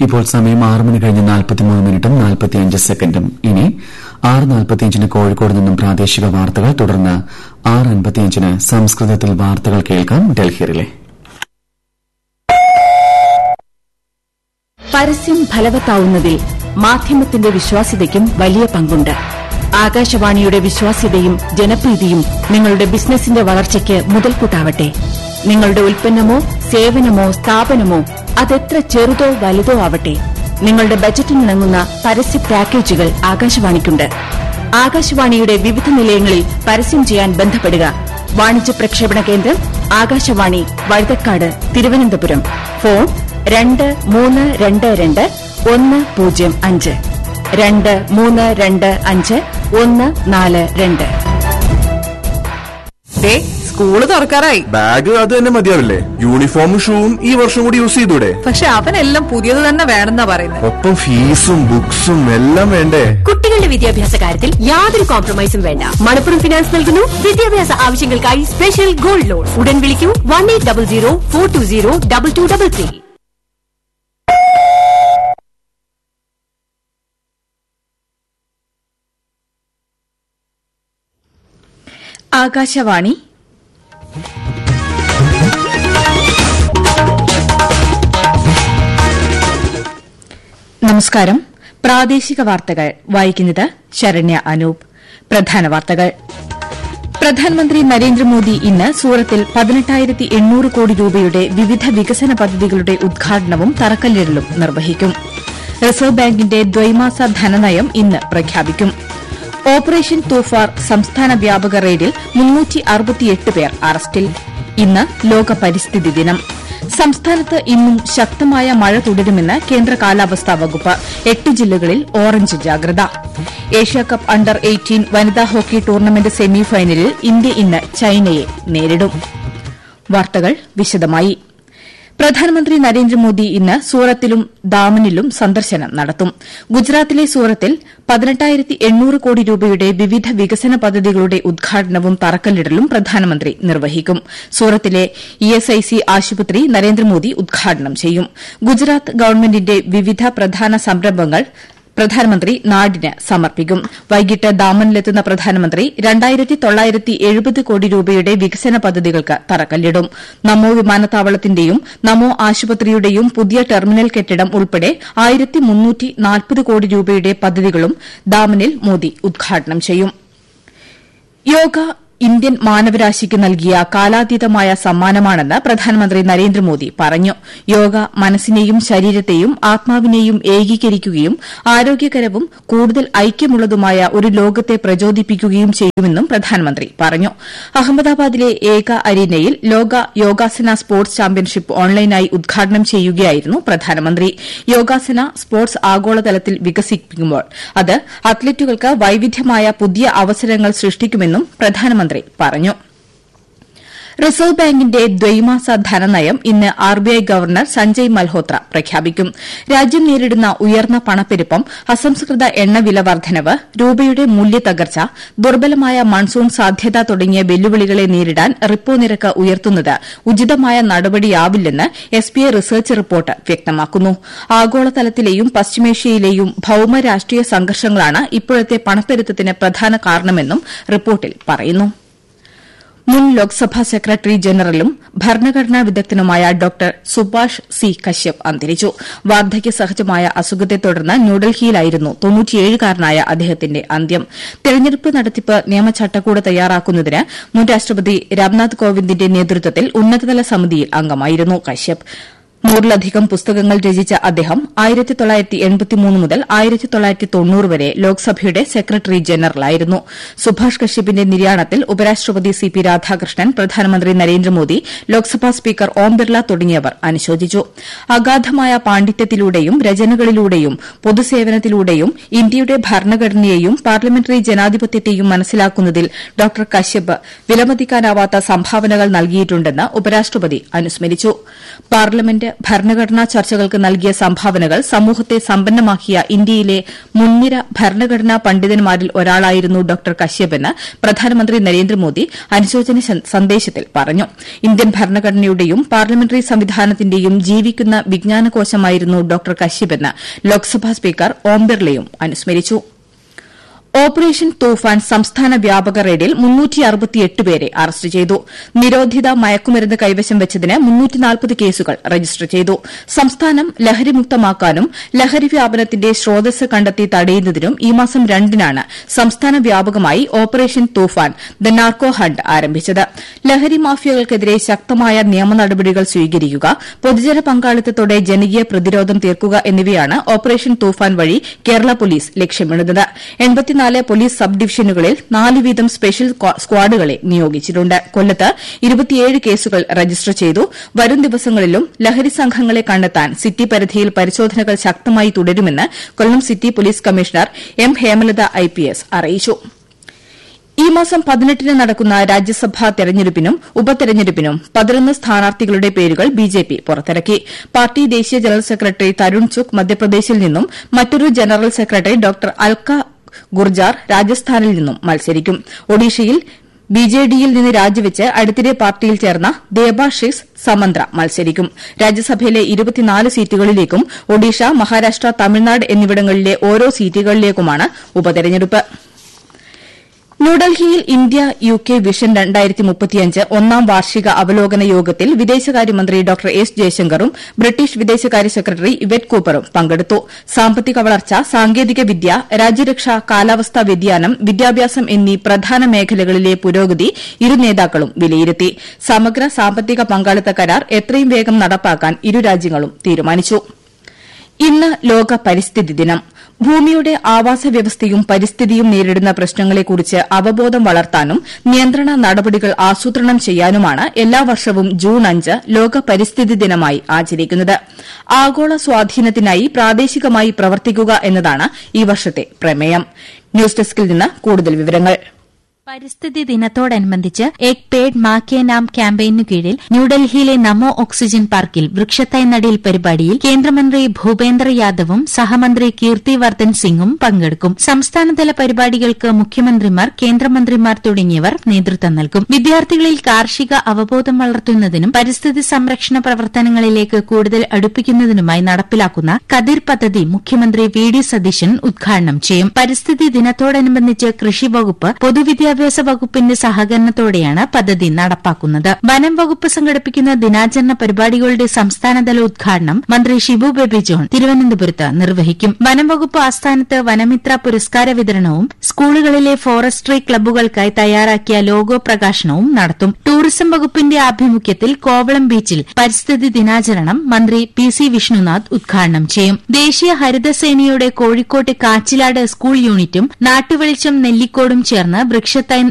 ഇപ്പോൾ സമയം ആറ് മണി കഴിഞ്ഞ് നാൽപ്പത്തിമൂന്ന് മിനിറ്റും നാൽപ്പത്തിയഞ്ച് സെക്കൻഡും ഇനി ആറ് നാൽപ്പത്തിയഞ്ചിന് കോഴിക്കോട് നിന്നും പ്രാദേശിക വാർത്തകൾ തുടർന്ന് ആറ് അൻപത്തിയഞ്ചിന് സംസ്കൃതത്തിൽ വാർത്തകൾ കേൾക്കാം ഡൽഹിയിലെ പരസ്യം ഫലവത്താവുന്നതിൽ മാധ്യമത്തിന്റെ വിശ്വാസ്യതയ്ക്കും വലിയ പങ്കുണ്ട് ആകാശവാണിയുടെ വിശ്വാസ്യതയും ജനപ്രീതിയും നിങ്ങളുടെ ബിസിനസിന്റെ വളർച്ചയ്ക്ക് മുതൽക്കൂട്ടാവട്ടെ നിങ്ങളുടെ ഉൽപ്പന്നമോ സേവനമോ സ്ഥാപനമോ അതെത്ര ചെറുതോ വലുതോ ആവട്ടെ നിങ്ങളുടെ ബജറ്റിനിണങ്ങുന്ന പരസ്യ പാക്കേജുകൾ ആകാശവാണിക്കുണ്ട് ആകാശവാണിയുടെ വിവിധ നിലയങ്ങളിൽ പരസ്യം ചെയ്യാൻ ബന്ധപ്പെടുക വാണിജ്യ പ്രക്ഷേപണ കേന്ദ്രം ആകാശവാണി വഴുതക്കാട് തിരുവനന്തപുരം ഫോൺ രണ്ട് മൂന്ന് രണ്ട് രണ്ട് ഒന്ന് പൂജ്യം അഞ്ച് രണ്ട് മൂന്ന് രണ്ട് അഞ്ച് ഒന്ന് നാല് രണ്ട് ദേ, സ്കൂള് തുറക്കാറായി ബാഗ് അത് തന്നെ മതിയാവില്ലേ യൂണിഫോമും ഷൂവും ഈ വർഷം കൂടി യൂസ് ചെയ്തൂടെ പക്ഷെ അവനെല്ലാം പുതിയത് തന്നെ വേണമെന്നാ പറയുന്നത് ഒപ്പം ഫീസും ബുക്സും എല്ലാം വേണ്ടേ കുട്ടികളുടെ വിദ്യാഭ്യാസ കാര്യത്തിൽ യാതൊരു കോംപ്രമൈസും വേണ്ട മണപ്പുറം ഫിനാൻസ് നൽകുന്നു വിദ്യാഭ്യാസ ആവശ്യങ്ങൾക്കായി സ്പെഷ്യൽ ഗോൾഡ് ലോൺ ഉടൻ വിളിക്കൂ one eight double zero four two zero double two double three Akashvani നമസ്കാരം പ്രാദേശിക വാർത്തകൾ വായിക്കുന്നത് ശരണ്യ അനൂപ് പ്രധാന വാർത്തകൾ പ്രധാനമന്ത്രി നരേന്ദ്രമോദി ഇന്ന് സൂറത്തിൽ പതിനെട്ടായിരത്തി എണ്ണൂറ് കോടി രൂപയുടെ വിവിധ വികസന പദ്ധതികളുടെ ഉദ്ഘാടനവും തറക്കല്ലിടലും നിർവഹിക്കും റിസർവ് ബാങ്കിന്റെ ദ്വൈമാസ ധനനയം ഇന്ന് പ്രഖ്യാപിക്കും ഓപ്പറേഷൻ തൂഫാർ സംസ്ഥാന വ്യാപക റെയ്ഡിൽ പേർ അറസ്റ്റിൽ ഇന്ന് ലോക പരിസ്ഥിതി ദിനം സംസ്ഥാനത്ത് ഇന്നും ശക്തമായ മഴ തുടരുമെന്ന് കേന്ദ്ര കാലാവസ്ഥാ വകുപ്പ് എട്ട് ജില്ലകളിൽ ഓറഞ്ച് ജാഗ്രത ഏഷ്യാകപ്പ് അണ്ടർ എയ്റ്റീൻ വനിതാ ഹോക്കി ടൂർണമെന്റ് സെമിഫൈനലിൽ ഇന്ത്യ ഇന്ന് ചൈനയെ നേരിടും വാർത്തകൾ വിശദമായി പ്രധാനമന്ത്രി നരേന്ദ്രമോദി ഇന്ന് സൂറത്തിലും ദാമനിലും സന്ദർശനം നടത്തും ഗുജറാത്തിലെ സൂറത്തിൽ പതിനെട്ടായിരത്തി എണ്ണൂറ് കോടി രൂപയുടെ വിവിധ വികസന പദ്ധതികളുടെ ഉദ്ഘാടനവും തറക്കല്ലിടലും പ്രധാനമന്ത്രി നിർവഹിക്കും സൂറത്തിലെ ഇഎസ്ഐസി ആശുപത്രി നരേന്ദ്രമോദി ഉദ്ഘാടനം ചെയ്യും ഗുജറാത്ത് ഗവൺമെന്റിന്റെ വിവിധ പ്രധാന സംരംഭങ്ങൾ പ്രധാനമന്ത്രി നാടിന് സമർപ്പിക്കും വൈകിട്ട് ദാമനിലെത്തുന്ന പ്രധാനമന്ത്രി രണ്ടായിരത്തി തൊള്ളായിരത്തി എഴുപത് കോടി രൂപയുടെ വികസന പദ്ധതികൾക്ക് തറക്കല്ലിടും നമോ വിമാനത്താവളത്തിന്റെയും നമോ ആശുപത്രിയുടെയും പുതിയ ടെർമിനൽ കെട്ടിടം ഉൾപ്പെടെ ആയിരത്തി മുന്നൂറ്റി നാൽപ്പത് കോടി രൂപയുടെ പദ്ധതികളും ദാമനിൽ മോദി ഉദ്ഘാടനം ചെയ്യും യോഗ ഇന്ത്യൻ മാനവരാശിക്ക് നൽകിയ കാലാതീതമായ സമ്മാനമാണെന്ന് പ്രധാനമന്ത്രി നരേന്ദ്രമോദി പറഞ്ഞു യോഗ മനസ്സിനെയും ശരീരത്തെയും ആത്മാവിനെയും ഏകീകരിക്കുകയും ആരോഗ്യകരവും കൂടുതൽ ഐക്യമുള്ളതുമായ ഒരു ലോകത്തെ പ്രചോദിപ്പിക്കുകയും ചെയ്യുമെന്നും പ്രധാനമന്ത്രി പറഞ്ഞു അഹമ്മദാബാദിലെ ഏക അരീനയിൽ ലോക യോഗാസന സ്പോർട്സ് ചാമ്പ്യൻഷിപ്പ് ഓൺലൈനായി ഉദ്ഘാടനം ചെയ്യുകയായിരുന്നു പ്രധാനമന്ത്രി യോഗാസന സ്പോർട്സ് ആഗോളതലത്തിൽ വികസിപ്പിക്കുമ്പോൾ അത് അത്ലറ്റുകൾക്ക് വൈവിധ്യമായ പുതിയ അവസരങ്ങൾ സൃഷ്ടിക്കുമെന്നും പ്രധാനമന്ത്രി പറഞ്ഞു റിസർവ് ബാങ്കിന്റെ ദ്വൈമാസ ധനനയം ഇന്ന് ആർബിഐ ഗവർണർ സഞ്ജയ് മൽഹോത്ര പ്രഖ്യാപിക്കും രാജ്യം നേരിടുന്ന ഉയർന്ന പണപ്പെരുപ്പം അസംസ്കൃത എണ്ണവില വർദ്ധനവ് രൂപയുടെ മൂല്യത്തകർച്ച ദുർബലമായ മൺസൂൺ സാധ്യത തുടങ്ങിയ വെല്ലുവിളികളെ നേരിടാൻ റിപ്പോ നിരക്ക് ഉയർത്തുന്നത് ഉചിതമായ നടപടിയാവില്ലെന്ന് എസ്ബിഐ റിസർച്ച് റിപ്പോർട്ട് വ്യക്തമാക്കുന്നു ആഗോളതലത്തിലെയും പശ്ചിമേഷ്യയിലെയും ഭൌമ രാഷ്ട്രീയ സംഘർഷങ്ങളാണ് ഇപ്പോഴത്തെ പണപ്പെരുത്തത്തിന് പ്രധാന കാരണമെന്നും റിപ്പോർട്ടിൽ പറയുന്നു മുൻ ലോക്സഭാ സെക്രട്ടറി ജനറലും ഭരണഘടനാ വിദഗ്ധനുമായ ഡോക്ടർ സുഭാഷ് സി കശ്യപ് അന്തരിച്ചു വാർദ്ധക്യ സഹജമായ അസുഖത്തെ തുടർന്ന് ന്യൂഡൽഹിയിലായിരുന്നു തൊണ്ണൂറ്റിയേഴുകാരനായ അദ്ദേഹത്തിന്റെ അന്ത്യം തെരഞ്ഞെടുപ്പ് നടത്തിപ്പ് നിയമചട്ടക്കൂട് തയ്യാറാക്കുന്നതിന് മുൻ രാഷ്ട്രപതി രാംനാഥ് കോവിന്ദിന്റെ നേതൃത്വത്തിൽ ഉന്നതതല സമിതിയിൽ അംഗമായിരുന്നു കശ്യപ് നൂറിലധികം പുസ്തകങ്ങൾ രചിച്ച അദ്ദേഹം ആയിരത്തി തൊള്ളായിരത്തി എൺപത്തിമൂന്ന് മുതൽ ആയിരത്തി തൊള്ളായിരത്തി തൊണ്ണൂറ് വരെ ലോക്സഭയുടെ സെക്രട്ടറി ജനറലായിരുന്നു സുഭാഷ് കശ്യപിന്റെ നിര്യാണത്തിൽ ഉപരാഷ്ട്രപതി സി പി രാധാകൃഷ്ണൻ പ്രധാനമന്ത്രി നരേന്ദ്രമോദി ലോക്സഭാ സ്പീക്കർ ഓം ബിർള തുടങ്ങിയവർ അനുശോചിച്ചു അഗാധമായ പാണ്ഡിത്യത്തിലൂടെയും രചനകളിലൂടെയും പൊതുസേവനത്തിലൂടെയും ഇന്ത്യയുടെ ഭരണഘടനയെയും പാർലമെന്ററി ജനാധിപത്യത്തെയും മനസ്സിലാക്കുന്നതിൽ ഡോക്ടർ കശ്യപ് വിലമതിക്കാനാവാത്ത സംഭാവനകൾ നൽകിയിട്ടുണ്ടെന്ന് ഉപരാഷ്ട്രപതി അനുസ്മരിച്ചു പാർലമെന്റ് ഭരണഘടനാ ചർച്ചകൾക്ക് നൽകിയ സംഭാവനകൾ സമൂഹത്തെ സമ്പന്നമാക്കിയ ഇന്ത്യയിലെ മുൻനിര ഭരണഘടനാ പണ്ഡിതന്മാരിൽ ഒരാളായിരുന്നു ഡോക്ടർ കശ്യപെന്ന് പ്രധാനമന്ത്രി നരേന്ദ്രമോദി അനുശോചന സ- സന്ദേശത്തിൽ പറഞ്ഞു ഇന്ത്യൻ ഭരണഘടനയുടെയും പാർലമെന്ററി സംവിധാനത്തിന്റെയും ജീവിക്കുന്ന വിജ്ഞാനകോശമായിരുന്നു ഡോക്ടർ കശ്യപെന്ന് ലോക്സഭാ സ്പീക്കർ ഓം ബിർളയും അനുസ്മരിച്ചു ഓപ്പറേഷൻ തൂഫാൻ സംസ്ഥാന വ്യാപക റെയ്ഡിൽ പേരെ അറസ്റ്റ് ചെയ്തു നിരോധിത മയക്കുമരുന്ന് കൈവശം വെച്ചതിന് കേസുകൾ രജിസ്റ്റർ ചെയ്തു സംസ്ഥാനം ലഹരിമുക്തമാക്കാനും ലഹരി വ്യാപനത്തിന്റെ സ്രോതസ് കണ്ടെത്തി തടയുന്നതിനും ഈ മാസം രണ്ടിനാണ് സംസ്ഥാന വ്യാപകമായി operation Toofan the narco hunt ആരംഭിച്ചത് ലഹരി മാഫിയകൾക്കെതിരെ ശക്തമായ നിയമ നടപടികൾ സ്വീകരിക്കുക പൊതുജന പങ്കാളിത്തത്തോടെ ജനകീയ പ്രതിരോധം തീർക്കുക എന്നിവയാണ് ഓപ്പറേഷൻ തൂഫാൻ വഴി കേരള പോലീസ് ലക്ഷ്യമിടുന്നത് എൺപത്തിനാല് പോലീസ് സബ് ഡിവിഷനുകളിൽ നാല് വീതം സ്പെഷ്യൽ സ്ക്വാ- സ്ക്വാഡുകളെ നിയോഗിച്ചിട്ടുണ്ട് കൊല്ലത്ത് ഇരുപത്തിയേഴ് കേസുകൾ രജിസ്റ്റർ ചെയ്തു വരും ദിവസങ്ങളിലും ലഹരി സംഘങ്ങളെ കണ്ടെത്താൻ സിറ്റി പരിധിയിൽ പരിശോധനകൾ ശക്തമായി തുടരുമെന്ന് Kollam city police commissioner M Hemalatha IPS അറിയിച്ചു ഈ മാസം പതിനെട്ടിന് നടക്കുന്ന രാജ്യസഭാ തെരഞ്ഞെടുപ്പിനും ഉപതെരഞ്ഞെടുപ്പിനും പതിനൊന്ന് സ്ഥാനാർത്ഥികളുടെ പേരുകൾ ബിജെപി പുറത്തിറക്കി പാർട്ടി ദേശീയ ജനറൽ സെക്രട്ടറി തരുൺ ചുക് മധ്യപ്രദേശിൽ നിന്നും മറ്റൊരു general secretary doctor Alka Gurjar രാജസ്ഥാനിൽ നിന്നും മത്സരിക്കും ഒഡീഷയിൽ ബിജെഡിയിൽ നിന്ന് രാജിവെച്ച് അടുത്തിടെ പാർട്ടിയിൽ ചേർന്ന ദേബാഷിസ് സമന്ത്ര മത്സരിക്കും രാജ്യസഭയിലെ ഇരുപത്തിനാല് സീറ്റുകളിലേക്കും ഒഡീഷ മഹാരാഷ്ട്ര തമിഴ്നാട് എന്നിവിടങ്ങളിലെ ഓരോ സീറ്റുകളിലേക്കുമാണ് ഉപതെരഞ്ഞെടുപ്പ് ന്യൂഡൽഹിയിൽ ഇന്ത്യ യു കെ വിഷൻ ഒന്നാം വാർഷിക അവലോകന യോഗത്തിൽ വിദേശകാര്യമന്ത്രി ഡോക്ടർ എസ് ജയശങ്കറും ബ്രിട്ടീഷ് വിദേശകാര്യ സെക്രട്ടറി ഇവറ്റ് കൂപ്പറും പങ്കെടുത്തു സാമ്പത്തിക വളർച്ച സാങ്കേതിക വിദ്യ രാജ്യരക്ഷ കാലാവസ്ഥാ വ്യതിയാനം വിദ്യാഭ്യാസം എന്നീ പ്രധാന മേഖലകളിലെ പുരോഗതി ഇരു നേതാക്കളും വിലയിരുത്തി സമഗ്ര സാമ്പത്തിക പങ്കാളിത്ത കരാർ എത്രയും വേഗം നടപ്പാക്കാൻ ഇരു രാജ്യങ്ങളും തീരുമാനിച്ചു ഇന്ന് ലോക പരിസ്ഥിതി ദിനം ഭൂമിയുടെ ആവാസ വ്യവസ്ഥയും പരിസ്ഥിതിയും നേരിടുന്ന പ്രശ്നങ്ങളെക്കുറിച്ച് അവബോധം വളർത്താനും നിയന്ത്രണ നടപടികൾ ആസൂത്രണം ചെയ്യാനുമാണ് എല്ലാ വർഷവും ജൂൺ അഞ്ച് ലോക പരിസ്ഥിതി ദിനമായി ആചരിക്കുന്നത് ആഗോള സ്വാധീനത്തിനായി പ്രാദേശികമായി പ്രവർത്തിക്കുക എന്നതാണ് ഈ വർഷത്തെ പ്രമേയം ന്യൂസ് ഡെസ്കിൽ നിന്ന് കൂടുതൽ വിവരങ്ങൾ പരിസ്ഥിതി ദിനത്തോടനുബന്ധിച്ച് എക് പേഡ് മാ കെ നാം ക്യാമ്പയിനു കീഴിൽ ന്യൂഡൽഹിയിലെ നമോ ഓക്സിജൻ പാർക്കിൽ വൃക്ഷത്തൈ നടീൽ പരിപാടിയിൽ കേന്ദ്രമന്ത്രി ഭൂപേന്ദ്ര യാദവും സഹമന്ത്രി കീർത്തി വർദ്ധൻ സിംഗും പങ്കെടുക്കും സംസ്ഥാനതല പരിപാടികൾക്ക് മുഖ്യമന്ത്രിമാർ കേന്ദ്രമന്ത്രിമാർ തുടങ്ങിയവർ നേതൃത്വം നൽകും വിദ്യാർത്ഥികളിൽ കാർഷിക അവബോധം വളർത്തുന്നതിനും പരിസ്ഥിതി സംരക്ഷണ പ്രവർത്തനങ്ങളിലേക്ക് കൂടുതൽ അടുപ്പിക്കുന്നതിനുമായി നടപ്പിലാക്കുന്ന കതിർ പദ്ധതി മുഖ്യമന്ത്രി വി ഡി സതീശൻ ഉദ്ഘാടനം ചെയ്യും പരിസ്ഥിതി ദിനത്തോടനുബന്ധിച്ച് കൃഷി വകുപ്പ് പൊതുവിദ്യാഭ്യാസ വകുപ്പിന്റെ സഹകരണത്തോടെയാണ് പദ്ധതി നടപ്പാക്കുന്നത് വനം വകുപ്പ് സംഘടിപ്പിക്കുന്ന ദിനാചരണ പരിപാടികളുടെ സംസ്ഥാനതല ഉദ്ഘാടനം മന്ത്രി ഷിബു ബേബി ജോൺ തിരുവനന്തപുരത്ത് നിർവഹിക്കും വനം വകുപ്പ് ആസ്ഥാനത്ത് വനമിത്ര പുരസ്കാര വിതരണവും സ്കൂളുകളിലെ ഫോറസ്ട്രി ക്ലബ്ബുകൾക്കായി തയ്യാറാക്കിയ ലോഗോ പ്രകാശനവും നടത്തും ടൂറിസം വകുപ്പിന്റെ ആഭിമുഖ്യത്തിൽ കോവളം ബീച്ചിൽ പരിസ്ഥിതി ദിനാചരണം മന്ത്രി പി സി വിഷ്ണുനാഥ് ഉദ്ഘാടനം ചെയ്യും ദേശീയ ഹരിതസേനയുടെ കോഴിക്കോട്ട് കാച്ചിലാട് സ്കൂൾ യൂണിറ്റും നാട്ടുവെളിച്ചം നെല്ലിക്കോടും ചേർന്ന് വൃക്ഷത്തൈ